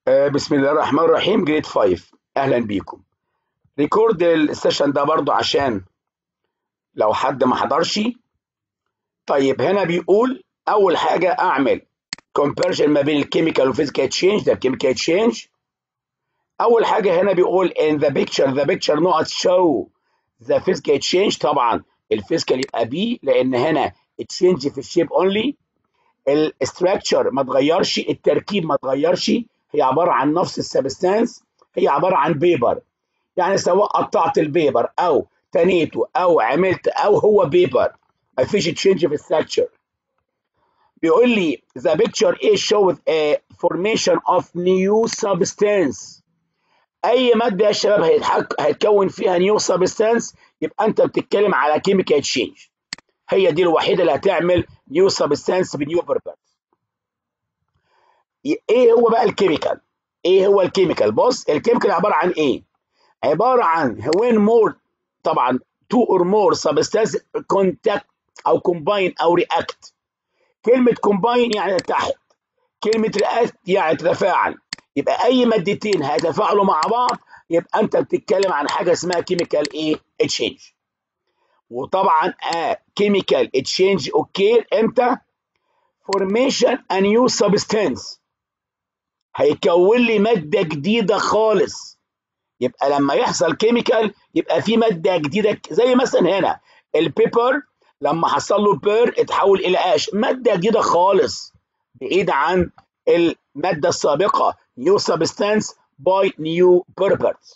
آه، بسم الله الرحمن الرحيم جريد 5 اهلا بيكم ريكورد السيشن ده برضو عشان لو حد ما حضرش طيب هنا بيقول اول حاجه اعمل كومباريشن ما بين الكيميكال والفيزيكال تشينج ده الكيميكال تشينج اول حاجه هنا بيقول in the picture the picture not show the physical change طبعا الفيزيكال يبقى بي لان هنا تشينج في الشيب اونلي الاستراكشر ما اتغيرش التركيب ما اتغيرش هي عباره عن نفس السبستانس هي عباره عن بيبر يعني سواء قطعت البيبر او تنيته او عملت او هو بيبر ما فيش تشينج في الستراكشر بيقول لي the picture is shows a formation of new substance اي ماده يا شباب هيتحك... هيتكون فيها نيو سبستانس يبقى انت بتتكلم على كيميكال تشينج هي دي الوحيده اللي هتعمل نيو سبستانس بنيو بيربز ايه هو بقى الكيميكال ايه هو الكيميكال بص الكيميكال عباره عن ايه عباره عن when more طبعا two or more substances contact او combine او react كلمه combine يعني تحت كلمه react يعني تتفاعل يبقى اي مادتين هيتفاعلوا مع بعض يبقى انت بتتكلم عن حاجه اسمها كيميكال ايه تشينج وطبعا كيميكال تشينج اوكي امتى فورميشن ا نيو سبستانس هيكون لي ماده جديده خالص يبقى لما يحصل كيميكال يبقى في ماده جديده زي مثلا هنا البيبر لما حصل له بير اتحول الى اش ماده جديده خالص بعيد عن الماده السابقه new substance by new purpose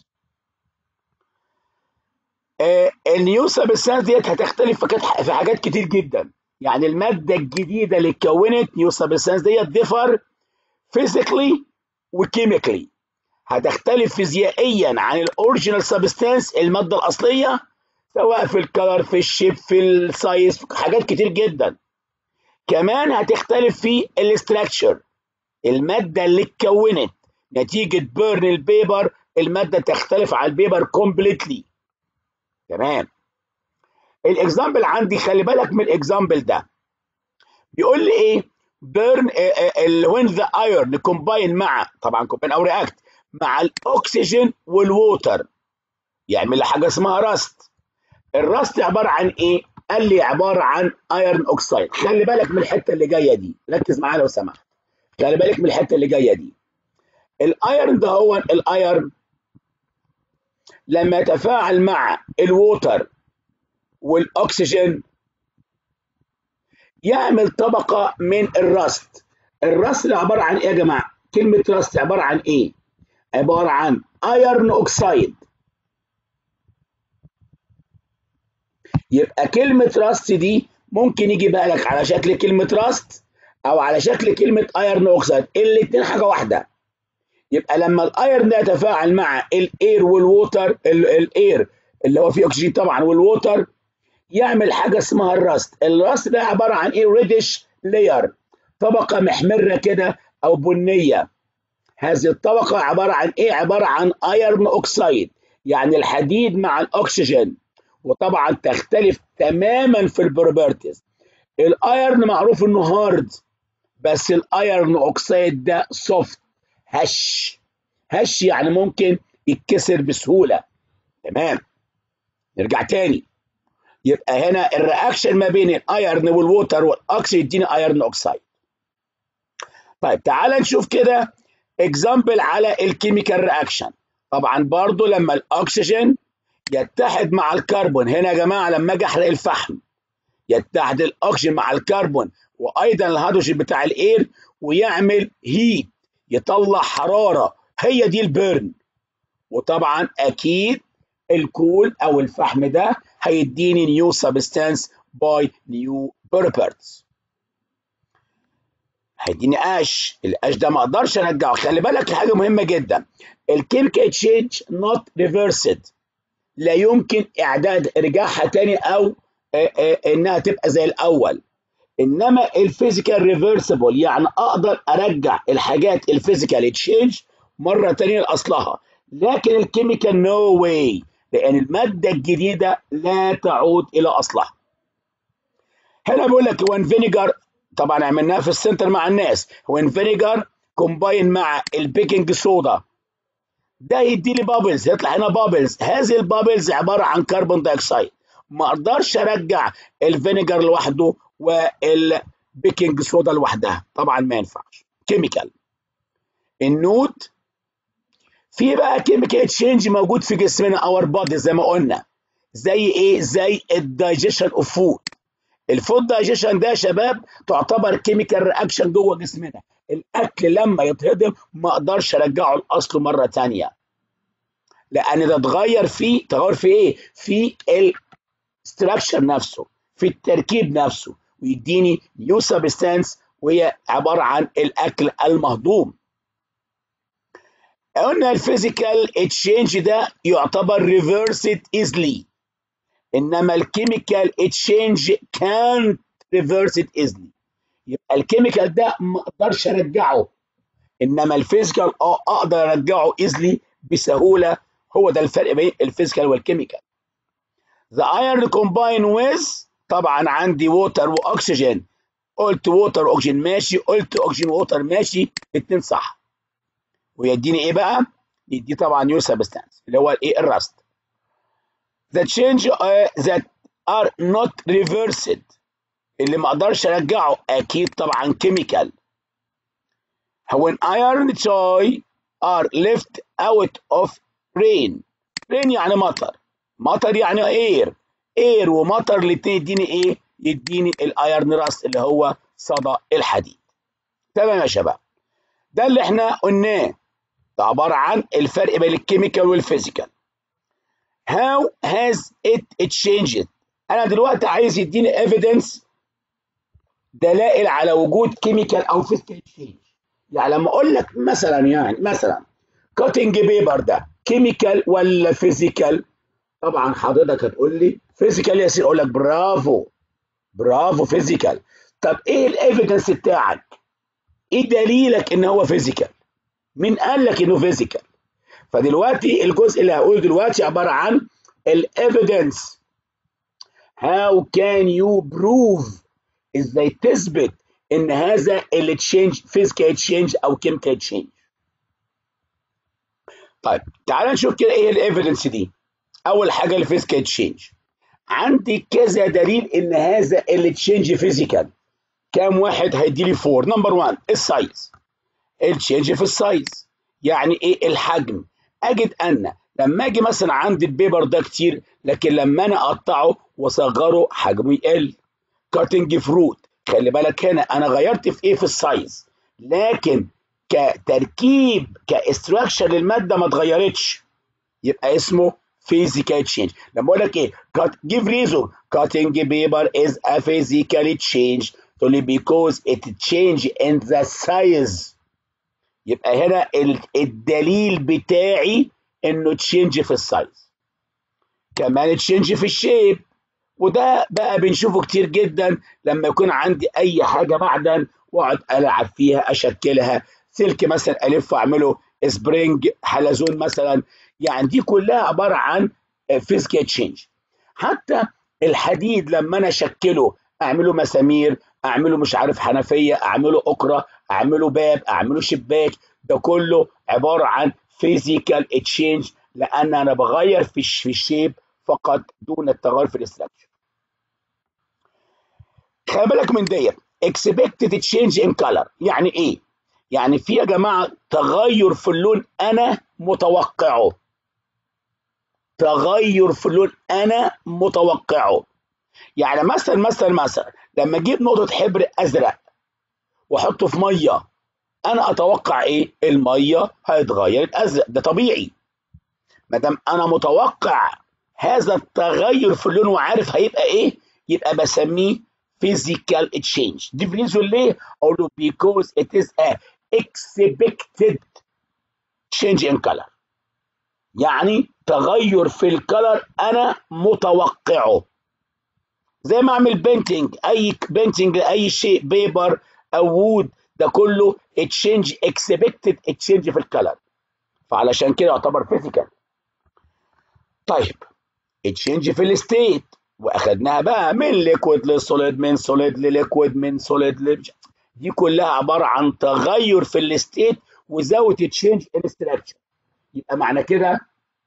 النيو سبستانس ديت هتختلف في حاجات كتير جدا يعني الماده الجديده اللي اتكونت نيو سبستانس ديت ديفر فيزيكلي وكيميكلي هتختلف فيزيائيا عن الاوريجينال سبستانس الماده الاصليه سواء في الكلر في الشيب في السايز في حاجات كتير جدا كمان هتختلف في الاستراكشر الماده اللي اتكونت نتيجه بيرن البيبر الماده تختلف عن البيبر كومبليتلي تمام الاكزامبل عندي خلي بالك من الاكزامبل ده بيقول لي ايه بيرن وين ذا ايرن كومباين مع طبعا كومباين او رياكت مع الاكسجين والووتر يعمل حاجه اسمها راست الراست عباره عن ايه قال لي عباره عن ايرن اوكسايد خلي بالك من الحته اللي جايه دي ركز معايا لو سمحت خلي بالك من الحته اللي جايه دي الايرن ده هو الايرن لما يتفاعل مع الووتر والاكسجين يعمل طبقه من الرست الرست اللي عباره عن ايه يا جماعه كلمه رست عباره عن ايه عباره عن ايرن اوكسايد يبقى كلمه راست دي ممكن يجي بالك على شكل كلمه راست او على شكل كلمه ايرن اوكسايد الاثنين حاجه واحده يبقى لما الايرن ده يتفاعل مع الاير والووتر الاير اللي هو فيه اكسجين طبعا والووتر يعمل حاجه اسمها الراست الراست ده عباره عن ايه ريدش لاير طبقه محمره كده او بنيه هذه الطبقه عباره عن ايه عباره عن ايرن اوكسايد يعني الحديد مع الاكسجين وطبعا تختلف تماما في البروبرتيز الايرن معروف انه هارد بس الايرن اوكسايد ده سوفت هش هش يعني ممكن يتكسر بسهوله تمام نرجع تاني يبقى هنا الرياكشن ما بين الايرن والووتر والاكسجين يديني ايرن اوكسايد طيب تعال نشوف كده اكزامبل على الكيميكال رياكشن طبعا برضو لما الاكسجين يتحد مع الكربون هنا يا جماعه لما اجي احرق الفحم يتحد الاكسجين مع الكربون وايضا الهيدروجين بتاع الاير ويعمل هيت يطلع حراره هي دي البيرن وطبعا اكيد الكول او الفحم ده هيديني نيو سبستانس باي نيو بيربرتس هيديني اش الاش ده ما اقدرش ارجعه خلي بالك حاجه مهمه جدا الكيميكال تشينج نوت ريفرسد لا يمكن اعداد ارجاعها تاني او انها تبقى زي الاول انما الفيزيكال ريفرسبل يعني اقدر ارجع الحاجات الفيزيكال تشينج مره ثانيه لاصلها لكن الكيميكال نو واي لان الماده الجديده لا تعود الى اصلها هنا بيقول لك وين فينيجر طبعا عملناها في السنتر مع الناس وين فينيجر كومباين مع البيكنج صودا ده يدي لي بابلز يطلع هنا بابلز هذه البابلز عباره عن كربون دايوكسيد ما اقدرش ارجع الفينيجر لوحده والبيكنج صودا لوحدها طبعا ما ينفعش كيميكال النوت في بقى كيميكال تشينج موجود في جسمنا اور بادي زي ما قلنا زي ايه زي الدايجيشن اوف فود الفود دايجيشن ده يا شباب تعتبر كيميكال رياكشن جوه جسمنا الاكل لما يتهضم ما اقدرش ارجعه لاصله مره ثانيه لان ده اتغير فيه تغير في ايه في الستراكشر نفسه في التركيب نفسه ويديني نيو سبستانس وهي عباره عن الاكل المهضوم قلنا الفيزيكال تشينج ده يعتبر ريفرسد ايزلي انما الكيميكال تشينج كانت ريفرسد ايزلي يبقى الكيميكال ده ما اقدرش ارجعه انما الفيزيكال اه اقدر ارجعه ايزلي بسهوله هو ده الفرق بين الفيزيكال والكيميكال The iron combine with طبعا عندي ووتر واكسجين قلت ووتر واكسجين ماشي قلت اكسجين ووتر ماشي الاثنين صح ويديني ايه بقى؟ يدي طبعا نيو سبستانس اللي هو الايه الراست the change uh, that are not reversed اللي ما اقدرش ارجعه اكيد طبعا كيميكال when iron joy are left out of rain rain يعني مطر مطر يعني اير اير ومطر الاتنين يديني ايه يديني الايرن راست اللي هو صدى الحديد تمام يا شباب ده اللي احنا قلناه ده عباره عن الفرق بين الكيميكال والفيزيكال how has it changed انا دلوقتي عايز يديني evidence دلائل على وجود كيميكال او فيزيكال تشينج يعني لما اقول لك مثلا يعني مثلا كاتنج بيبر ده كيميكال ولا فيزيكال طبعا حضرتك هتقول لي فيزيكال يا سيدي اقول لك برافو برافو فيزيكال طب ايه الايفيدنس بتاعك ايه دليلك ان هو فيزيكال مين قال لك انه فيزيكال فدلوقتي الجزء اللي هقوله دلوقتي عباره عن الايفيدنس how can you prove ازاي تثبت ان هذا اللي تشينج فيزيكال تشينج او كيميكال تشينج طيب تعال نشوف كده ايه الايفيدنس دي اول حاجه الفيزيكال تشينج عندي كذا دليل ان هذا اللي تشينج فيزيكال كام واحد هيدي لي 4 نمبر 1 السايز التشينج في السايز يعني ايه الحجم اجد ان لما اجي مثلا عندي البيبر ده كتير لكن لما انا اقطعه واصغره حجمه يقل كاتنج فروت خلي بالك هنا انا غيرت في ايه في السايز لكن كتركيب كاستراكشر للماده ما اتغيرتش يبقى اسمه physical change لما اقول لك ايه cut give reason cutting paper is a physical change only because it change in the size يبقى هنا الدليل بتاعي انه تشينج في السايز كمان تشينج في الشيب وده بقى بنشوفه كتير جدا لما يكون عندي اي حاجه معدن واقعد العب فيها اشكلها سلك مثلا الف اعمله سبرينج حلزون مثلا يعني دي كلها عباره عن فيزيكال تشينج حتى الحديد لما انا اشكله اعمله مسامير اعمله مش عارف حنفيه اعمله اكره اعمله باب اعمله شباك ده كله عباره عن فيزيكال تشينج لان انا بغير في في الشيب فقط دون التغير في الاستراكشر خلي بالك من ديت expected change in color يعني ايه يعني في يا جماعه تغير في اللون انا متوقعه تغير في اللون انا متوقعه يعني مثلا مثلا مثلا لما اجيب نقطه حبر ازرق واحطه في ميه انا اتوقع ايه الميه هيتغير الازرق ده طبيعي ما دام انا متوقع هذا التغير في اللون وعارف هيبقى ايه يبقى بسميه physical change دي ريزون ليه اقول له because it is a expected change in color يعني تغير في الكلر انا متوقعه زي ما اعمل بينتنج اي بينتنج اي شيء بيبر او وود ده كله تشينج اكسبكتد تشينج في الكلر فعلشان كده يعتبر فيزيكال طيب تشينج في الستيت واخدناها بقى من ليكويد لسوليد من سوليد لليكويد من سوليد ل دي كلها عباره عن تغير في الستيت وزاويه تشينج ان ستراكشر يبقى معنى كده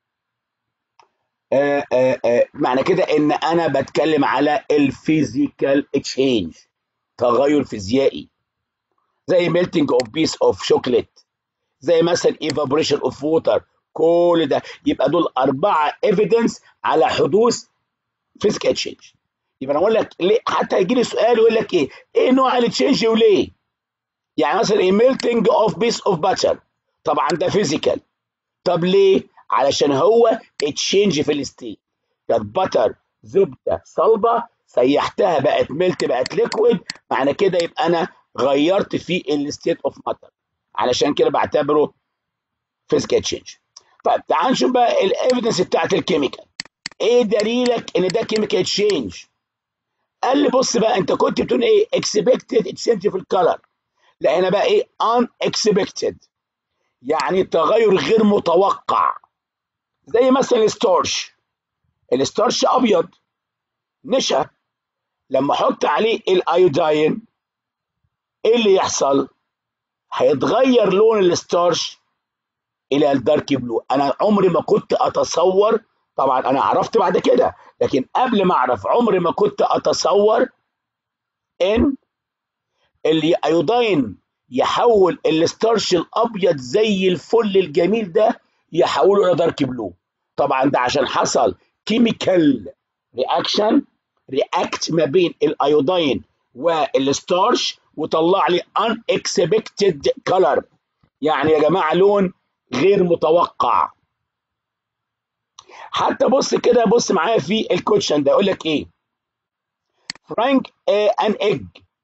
آه آه آه معنى كده ان انا بتكلم على الفيزيكال تشينج تغير فيزيائي زي ميلتنج اوف بيس اوف شوكليت زي مثلا ايفابوريشن اوف ووتر كل ده يبقى دول اربعه ايفيدنس على حدوث فيزيكال تشينج يبقى انا اقول لك ليه حتى يجي لي سؤال يقول لك ايه ايه نوع التشينج وليه يعني مثلا ايه ميلتنج اوف بيس اوف باتر طبعا ده فيزيكال طب ليه علشان هو اتشينج في الستيت كانت باتر زبده صلبه سيحتها بقت ميلت بقت ليكويد معنى كده يبقى انا غيرت في الستيت اوف ماتر علشان كده بعتبره فيزيكال تشينج طيب تعال نشوف بقى الايفيدنس بتاعت الكيميكال ايه دليلك ان ده كيميكال تشينج قال لي بص بقى انت كنت بتقول ايه اكسبكتد تشينج في الكلر لا هنا بقى ايه ان اكسبكتد يعني تغير غير متوقع زي مثلا الستارش الستارش ابيض نشا لما احط عليه الايوداين ايه اللي يحصل هيتغير لون الستارش الى الدارك بلو انا عمري ما كنت اتصور طبعا انا عرفت بعد كده لكن قبل ما اعرف عمري ما كنت اتصور ان الايوداين يحول الستارش الابيض زي الفل الجميل ده يحوله الى دارك بلو طبعا ده عشان حصل كيميكال رياكشن رياكت ما بين الايوداين والستارش وطلع لي ان اكسبكتد كلر يعني يا جماعه لون غير متوقع حتى بص كده بص معايا في الكوتشن ده يقول لك ايه فرانك ان ايج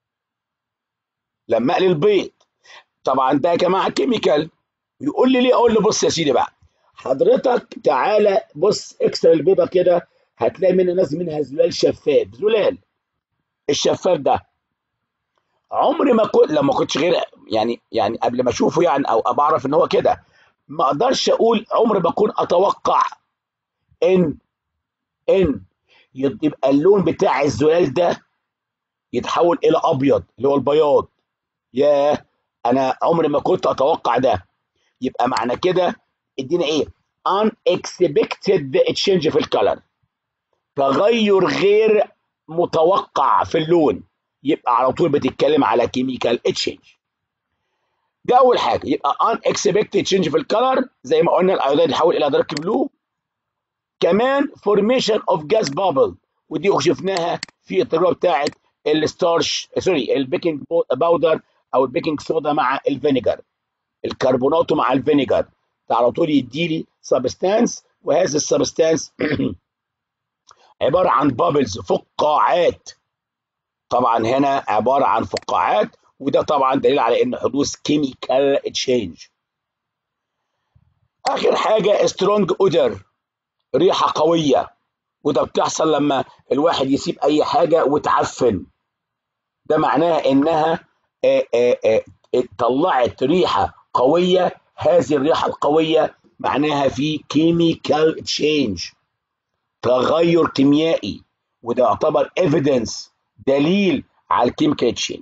لما اقلي البيض طبعا ده يا جماعه كيميكال يقول لي ليه اقول له بص يا سيدي بقى حضرتك تعالى بص اكسر البيضه كده هتلاقي منها نازل منها زلال شفاف زلال الشفاف ده عمري ما كنت لما كنتش غير يعني يعني قبل ما اشوفه يعني او بعرف ان هو كده ما اقدرش اقول عمري ما اكون اتوقع ان ان يبقى اللون بتاع الزلال ده يتحول الى ابيض اللي هو البياض ياه انا عمري ما كنت اتوقع ده يبقى معنى كده ادينا ايه unexpected change في الكلر تغير غير متوقع في اللون يبقى على طول بتتكلم على كيميكال تشينج ده اول حاجه يبقى unexpected change في الكلر زي ما قلنا الايودين يتحول الى دارك بلو كمان formation of gas bubble ودي شفناها في التجربه بتاعت الستارش سوري البيكنج باودر او البيكنج صودا مع الفينيجر الكربوناتو مع الفينيجر ده على طول يدي لي سبستانس وهذا السبستانس عباره عن بابلز فقاعات طبعا هنا عباره عن فقاعات وده طبعا دليل على ان حدوث كيميكال تشينج اخر حاجه سترونج اودر ريحه قويه وده بتحصل لما الواحد يسيب اي حاجه وتعفن ده معناها انها آآ آآ طلعت ريحه قويه هذه الريحه القويه معناها في كيميكال تشينج تغير كيميائي وده يعتبر ايفيدنس دليل على الكيميكال تشينج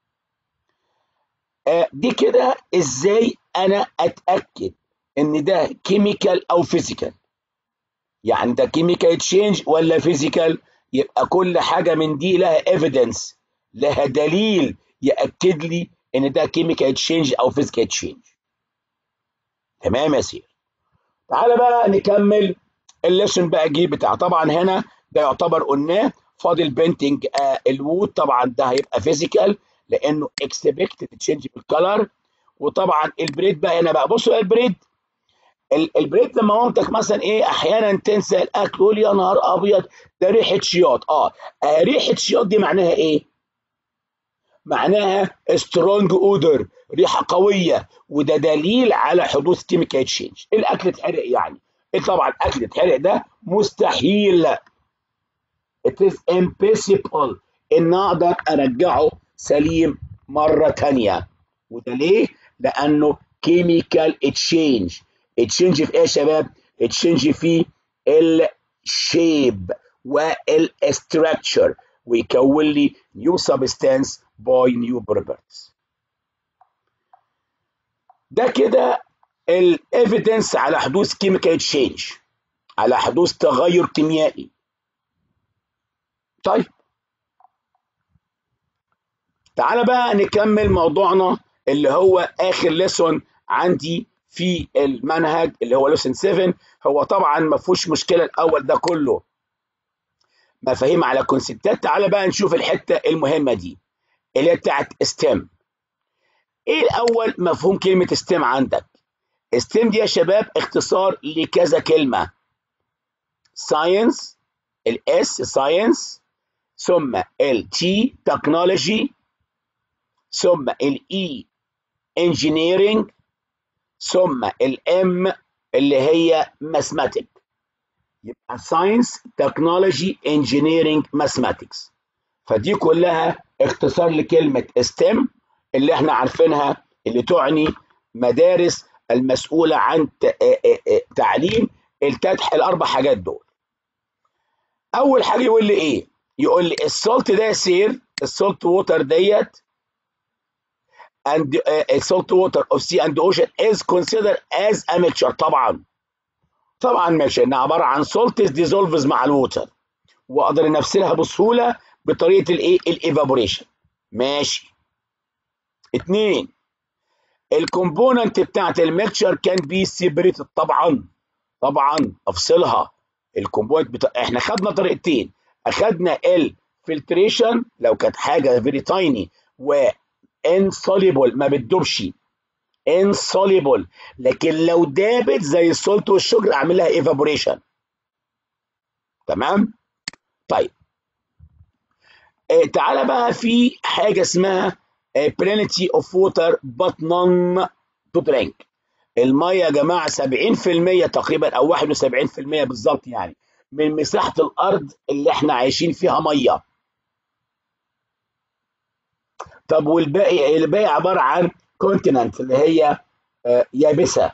دي كده ازاي انا اتاكد ان ده كيميكال او فيزيكال يعني ده كيميكال تشينج ولا فيزيكال يبقى كل حاجه من دي لها ايفيدنس لها دليل ياكد لي ان ده كيميكال تشينج او فيزيكال تشينج تمام يا سير تعالى بقى نكمل الليسون بقى جي بتاع طبعا هنا ده يعتبر قلناه فاضل بينتنج آه الوود طبعا ده هيبقى فيزيكال لانه اكسبكتد تشينج في الكلر وطبعا البريد بقى هنا بقى بصوا البريد البريد لما مامتك مثلا ايه احيانا تنسى الاكل تقول يا نهار ابيض ده ريحه شياط اه, آه ريحه شياط دي معناها ايه؟ معناها سترونج اودر ريحه قويه وده دليل على حدوث كيميكال تشينج الاكل اتحرق يعني إيه طبعا الاكل اتحرق ده مستحيل it is impossible ان اقدر ارجعه سليم مره ثانيه وده ليه؟ لانه كيميكال تشينج تشينج في ايه يا شباب؟ تشينج في الشيب والاستراكشر ويكون لي نيو سبستانس by new properties ده كده الايفيدنس على حدوث كيميكال تشينج على حدوث تغير كيميائي طيب تعالى بقى نكمل موضوعنا اللي هو اخر ليسون عندي في المنهج اللي هو ليسون 7 هو طبعا ما فيهوش مشكله الاول ده كله مفاهيم على كونسبتات تعالى بقى نشوف الحته المهمه دي اللي هي بتاعت ستيم ايه الاول مفهوم كلمه ستيم عندك ستيم دي يا شباب اختصار لكذا كلمه ساينس الاس ساينس ثم التي تكنولوجي ثم الاي انجينيرنج ثم الام اللي هي ماثماتيك يبقى ساينس تكنولوجي انجينيرنج ماثماتكس فدي كلها اختصار لكلمه ستيم اللي احنا عارفينها اللي تعني مدارس المسؤوله عن تعليم التدح الاربع حاجات دول اول حاجه يقول لي ايه يقول لي السولت ده سير السولت ووتر ديت and uh, salt water of sea and ocean is considered as a mixture طبعا طبعا ماشي انها عباره عن salts dissolves مع الووتر واقدر انفسلها بسهوله بطريقه الايه الايفابوريشن ماشي اتنين الكومبوننت بتاعت الميكشر كان بي سيبريتد طبعا طبعا افصلها الكومبوننت بتاع احنا خدنا طريقتين اخدنا الفلتريشن لو كانت حاجه فيري تايني و insoluble ما بتدوبش insoluble لكن لو دابت زي السولت والشجر اعمل لها evaporation تمام طيب آه تعالى بقى في حاجه اسمها آه plenty of water but none to drink الميه يا جماعه 70% تقريبا او 71% بالظبط يعني من مساحه الارض اللي احنا عايشين فيها ميه طب والباقي الباقي عباره عن كونتيننت اللي هي آه يابسه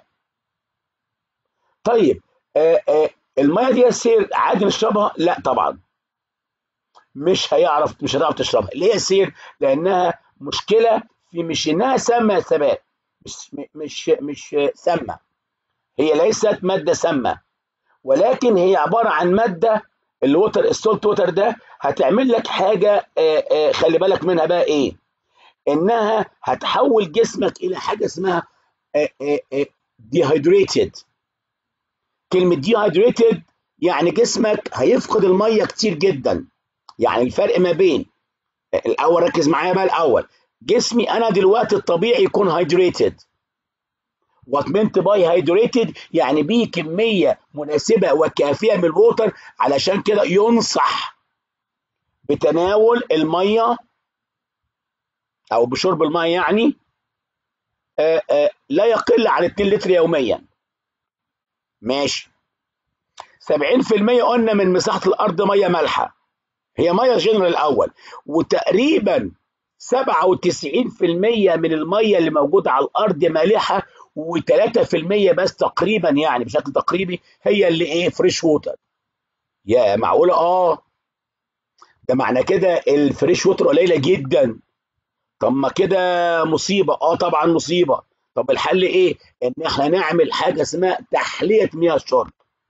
طيب آه آه الميه دي سير عادي نشربها لا طبعا مش هيعرف مش هتعرف تشربها ليه سير لانها مشكله في مش انها سامه ثبات مش مش مش سامه هي ليست ماده سامه ولكن هي عباره عن ماده الوتر السولت ووتر ده هتعمل لك حاجه خلي بالك منها بقى ايه انها هتحول جسمك الى حاجه اسمها ديهايدريتد كلمه ديهايدريتد يعني جسمك هيفقد الميه كتير جدا يعني الفرق ما بين الاول ركز معايا بقى الاول جسمي انا دلوقتي الطبيعي يكون هايدريتد وات مينت باي هايدريتد يعني بيه كميه مناسبه وكافيه من الووتر علشان كده ينصح بتناول الميه او بشرب الميه يعني آآ آآ لا يقل عن 2 لتر يوميا ماشي 70% قلنا من مساحه الارض ميه مالحه هي ميه جنرال الاول وتقريبا 97% من الميه اللي موجوده على الارض مالحه و3% بس تقريبا يعني بشكل تقريبي هي اللي ايه فريش ووتر يا معقوله اه ده معنى كده الفريش ووتر قليله جدا طب ما كده مصيبه اه طبعا مصيبه طب الحل ايه ان احنا نعمل حاجه اسمها تحليه مياه الشرب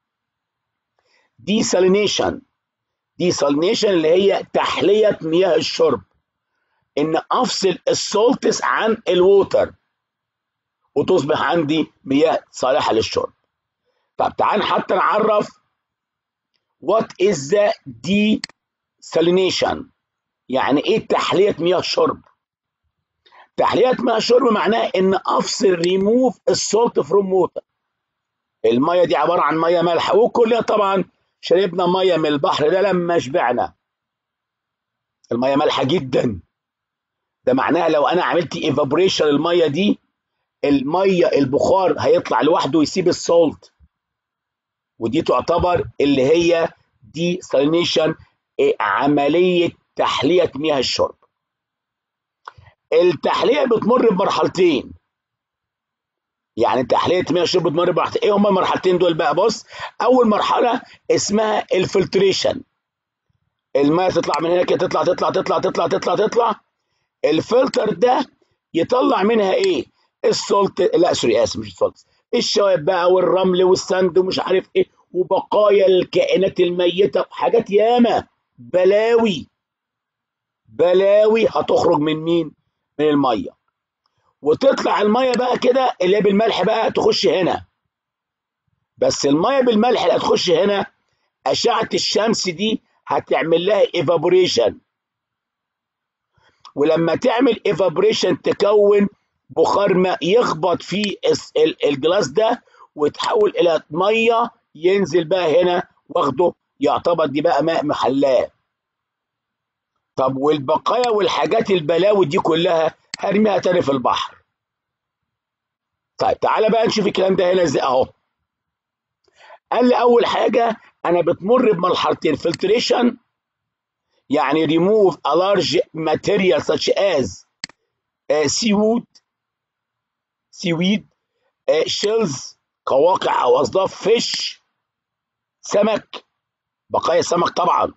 ديسالينيشن ديسالينيشن اللي هي تحليه مياه الشرب ان افصل السولتس عن الووتر وتصبح عندي مياه صالحه للشرب طب تعال حتى نعرف what is the desalination يعني ايه تحليه مياه الشرب تحليه مياه الشرب معناها ان افصل ريموف السولت فروم ووتر الميه دي عباره عن ميه مالحه وكلنا طبعا شربنا ميه من البحر ده لما شبعنا الميه مالحه جدا ده معناها لو انا عملت ايفابوريشن الميه دي الميه البخار هيطلع لوحده ويسيب السولت ودي تعتبر اللي هي دي سالينيشن عمليه تحليه مياه الشرب التحليه بتمر بمرحلتين يعني تحليه مياه الشرب بتمر بمرحلتين ايه هما المرحلتين دول بقى بص اول مرحله اسمها الفلتريشن الميه تطلع من هنا كده تطلع تطلع تطلع تطلع تطلع تطلع الفلتر ده يطلع منها ايه السولت لا سوري اسف مش السولت الشوائب بقى والرمل والسند ومش عارف ايه وبقايا الكائنات الميته وحاجات ياما بلاوي بلاوي هتخرج من مين من الميه وتطلع الميه بقى كده اللي هي بالملح بقى تخش هنا بس الميه بالملح اللي هتخش هنا اشعه الشمس دي هتعمل لها ايفابوريشن ولما تعمل ايفابوريشن تكون بخار ماء يخبط في الجلاس ده وتحول الى ميه ينزل بقى هنا واخده يعتبر دي بقى ماء محلاه طب والبقايا والحاجات البلاوي دي كلها هرميها تاني في البحر طيب تعالى بقى نشوف الكلام ده هنا ازاي اهو قال لي اول حاجه انا بتمر بمرحلتين فلتريشن يعني remove a large material such as uh, seaweed seaweed uh, shells قواقع او اصداف فيش سمك بقايا سمك طبعا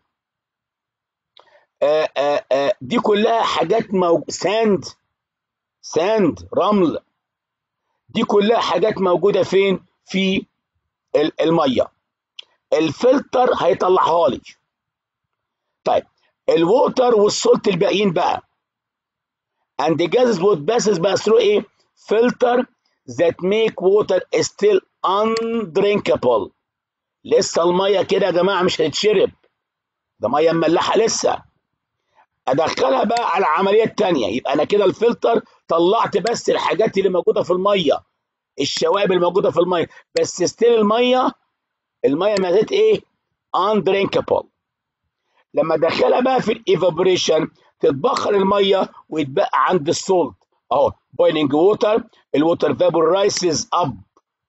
آآ آآ دي كلها حاجات موج... ساند ساند رمل دي كلها حاجات موجوده فين في الميه الفلتر هيطلعها لي طيب الووتر والسولت الباقيين بقى and the gases would passes بقى through ايه filter that make water still undrinkable لسه الميه كده يا جماعه مش هتتشرب ده ميه مملحه لسه ادخلها بقى على العمليه الثانيه يبقى انا كده الفلتر طلعت بس الحاجات اللي موجوده في الميه الشوائب الموجوده في الميه بس ستيل الميه الميه ما زالت ايه undrinkable لما ادخلها بقى في الايفابوريشن تتبخر الميه ويتبقى عند السولت اهو boiling water الووتر فابور رايسز اب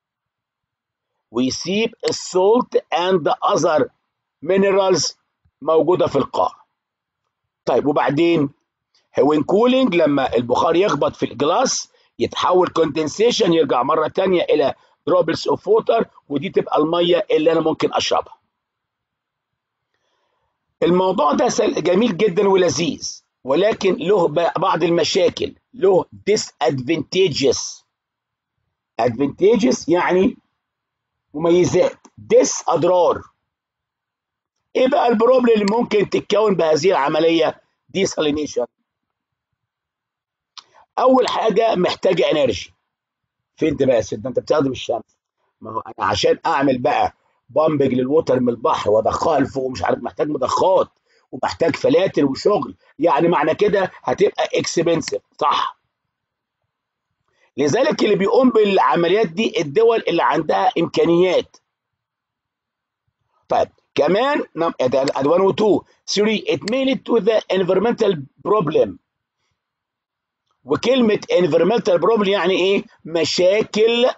ويسيب السولت اند اذر مينرالز موجوده في القاع طيب وبعدين when cooling لما البخار يخبط في الجلاس يتحول كوندنسيشن يرجع مره ثانيه الى دروبلز اوف ووتر ودي تبقى الميه اللي انا ممكن اشربها الموضوع ده جميل جدا ولذيذ ولكن له بعض المشاكل له disadvantages advantages يعني مميزات ديس اضرار ايه بقى البروبلم اللي ممكن تتكون بهذه العمليه ديسالينيشن اول حاجه محتاجه انرجي فين انت بقى ده انت بتستخدم الشمس ما هو انا عشان اعمل بقى بامبنج للوتر من البحر وادخلها لفوق مش عارف محتاج مضخات ومحتاج فلاتر وشغل يعني معنى كده هتبقى اكسبنسيف صح لذلك اللي بيقوم بالعمليات دي الدول اللي عندها امكانيات طيب كمان اد 1 و 2 3 it may lead to the environmental problem وكلمة environmental problem يعني ايه مشاكل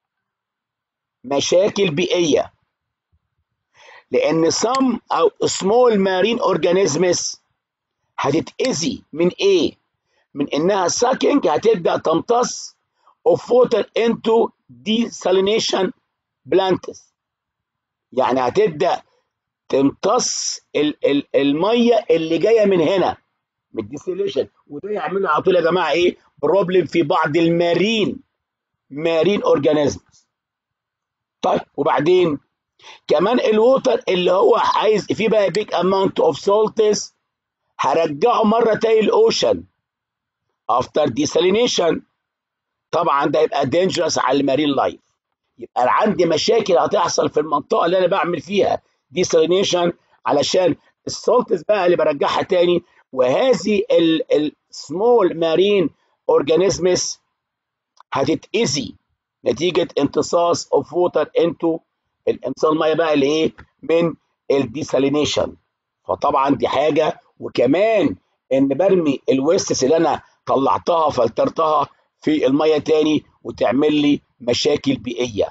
مشاكل بيئية لان some او small marine organisms هتتأذي من ايه من انها sucking هتبدأ تمتص of water into desalination plants يعني هتبدأ تمتص ال ال المية اللي جاية من هنا من الديسيليشن وده يعمل على طول يا جماعة ايه بروبلم في بعض المارين مارين اورجانيزمز طيب وبعدين كمان الووتر اللي هو عايز فيه بقى بيج اماونت اوف سولتس هرجعه مره تاني الاوشن افتر ديسالينيشن طبعا ده يبقى دينجرس على المارين لايف يبقى عندي مشاكل هتحصل في المنطقه اللي انا بعمل فيها ديسالينيشن علشان السولتس بقى اللي برجعها تاني وهذه السمول مارين اورجانيزمز هتتاذي نتيجه امتصاص اوف ووتر انتو الامتصاص الميه بقى اللي ايه من الديسالينيشن فطبعا دي حاجه وكمان ان برمي الويستس اللي انا طلعتها فلترتها في الميه تاني وتعمل لي مشاكل بيئيه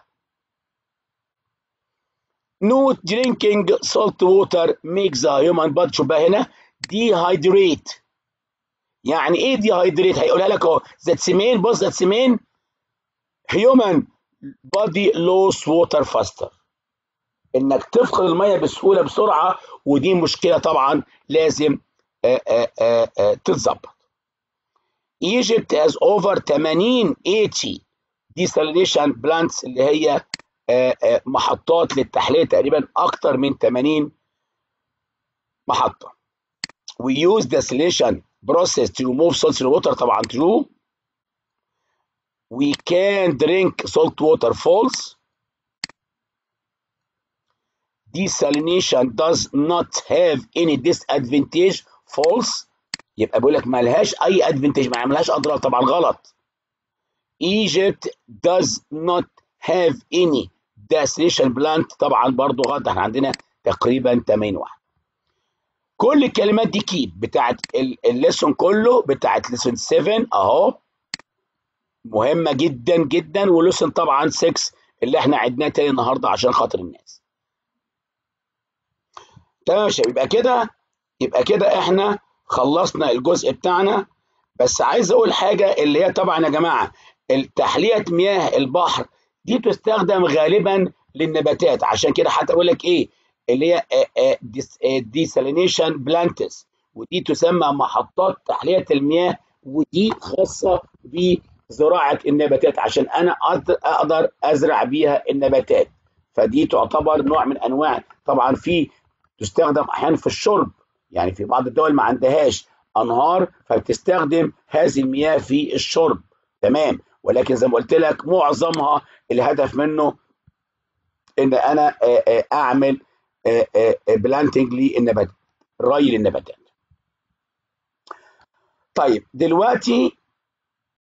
نوت drinking salt water makes the human body شوف بقى هنا dehydrate يعني ايه dehydrate هيقولها لك اهو ذاتس مين بص ذاتس مين human body lose water faster انك تفقد الميه بسهوله بسرعه ودي مشكله طبعا لازم تتظبط Egypt has over 80 80 desalination plants اللي هي آه، آه، محطات للتحلية تقريبا أكتر من 80 محطة. We use desalination process to remove salts in water طبعا true. We can drink salt water false. Desalination does not have any disadvantage false. يبقى بيقول لك ما لهاش اي ادفانتج ما عملهاش اضرار طبعا غلط Egypt does not have any desalination plant طبعا برضو غلط احنا عندنا تقريبا 80 واحد كل الكلمات دي كيب بتاعت الليسون كله بتاعت ليسون 7 اهو مهمه جدا جدا وليسون طبعا 6 اللي احنا عدناه تاني النهارده عشان خاطر الناس تمام يا شباب يبقى كده يبقى كده احنا خلصنا الجزء بتاعنا بس عايز اقول حاجه اللي هي طبعا يا جماعه تحليه مياه البحر دي تستخدم غالبا للنباتات عشان كده حتى اقول لك ايه اللي هي ديسالينيشن بلانتس ودي تسمى محطات تحليه المياه ودي خاصه بزراعه النباتات عشان انا اقدر ازرع بيها النباتات فدي تعتبر نوع من انواع طبعا في تستخدم احيانا في الشرب يعني في بعض الدول ما عندهاش انهار فبتستخدم هذه المياه في الشرب تمام ولكن زي ما قلت لك معظمها الهدف منه ان انا اعمل بلانتنج للنبات ري للنباتات طيب دلوقتي